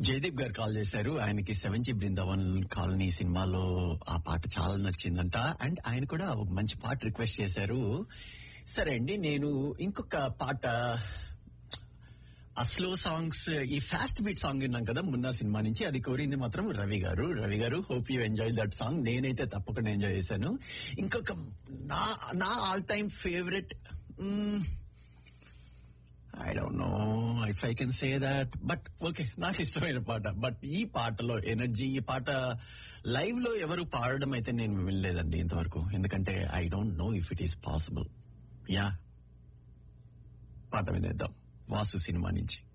జయదీప్ గారు కాల్ చేశారు ఆయనకి సెవెంటీ బృందావన్ కాలనీ సినిమాలో ఆ పాట చాలా నచ్చిందంట అండ్ ఆయన కూడా ఒక మంచి పాట రిక్వెస్ట్ చేశారు సరే అండి నేను ఇంకొక పాట ఆ స్లో సాంగ్స్ ఈ ఫాస్ట్ బీట్ సాంగ్ విన్నాం కదా మున్నా సినిమా నుంచి అది కోరింది మాత్రం Ravi garu Ravi garu hope you enjoy that song నేనైతే తప్పకుండా ఎంజాయ్ చేశాను ఇంకొక నా నా all time favourite I don't know if I can say that but okay నాకు ఇష్టమైన పాట బట్ ఈ పాటలో ఎనర్జీ ఈ పాట లైవ్ లో ఎవరు పాడడం అయితే నేను వినలేదండి ఇంతవరకు ఎందుకంటే I don't know if it is possible yeah పాట వినేద్దాం వాసు సినిమా నుంచి